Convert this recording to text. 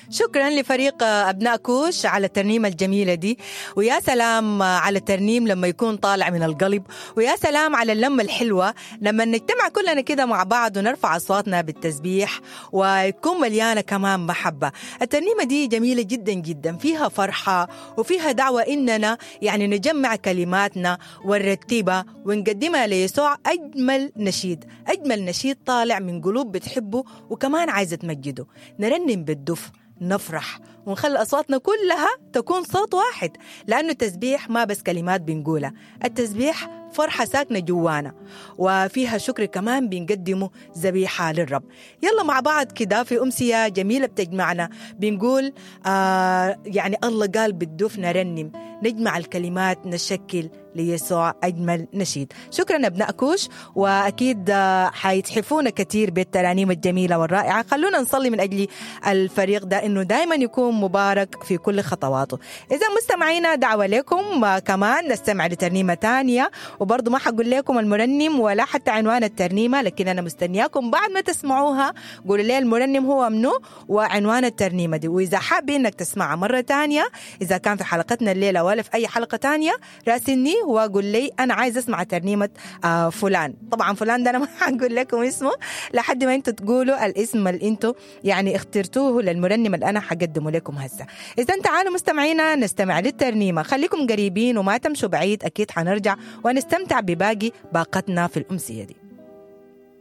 شكرا لفريق أبناء كوش على الترنيمة الجميلة دي ويا سلام على الترنيم لما يكون طالع من القلب ويا سلام على اللمة الحلوة لما نجتمع كلنا كده مع بعض ونرفع أصواتنا بالتسبيح ويكون مليانة كمان محبة الترنيمة دي جميلة جدا جدا فيها فرحة وفيها دعوة إننا يعني نجمع كلماتنا ونرتبها ونقدمها ليسوع أجمل نشيد أجمل نشيد طالع من قلوب بتحبه وكمان عايزة تمجده نرنم بالدف نفرح ونخلي أصواتنا كلها تكون صوت واحد لأنه التسبيح ما بس كلمات بنقولها التسبيح فرحة ساكنة جوانا وفيها شكر كمان بنقدمه ذبيحة للرب يلا مع بعض كده في أمسية جميلة بتجمعنا بنقول آه يعني الله قال بالدف نرنم نجمع الكلمات نشكل ليسوع أجمل نشيد شكرا أبناء كوش وأكيد حيتحفونا كثير بالترانيم الجميلة والرائعة خلونا نصلي من أجل الفريق ده إنه دائما يكون مبارك في كل خطواته إذا مستمعينا دعوة لكم كمان نستمع لترنيمة تانية وبرضه ما حقول لكم المرنم ولا حتى عنوان الترنيمة لكن أنا مستنياكم بعد ما تسمعوها قولوا لي المرنم هو منو وعنوان الترنيمة دي وإذا حابين إنك تسمعها مرة تانية إذا كان في حلقتنا الليلة ولا في أي حلقة تانية راسلني وقول لي أنا عايز أسمع ترنيمة آه فلان طبعا فلان ده أنا ما حقول لكم اسمه لحد ما أنتوا تقولوا الاسم اللي أنتوا يعني اخترتوه للمرنم اللي أنا حقدمه لكم هسه إذا تعالوا مستمعينا نستمع للترنيمة خليكم قريبين وما تمشوا بعيد أكيد حنرجع ونستمتع بباقي باقتنا في الأمسية دي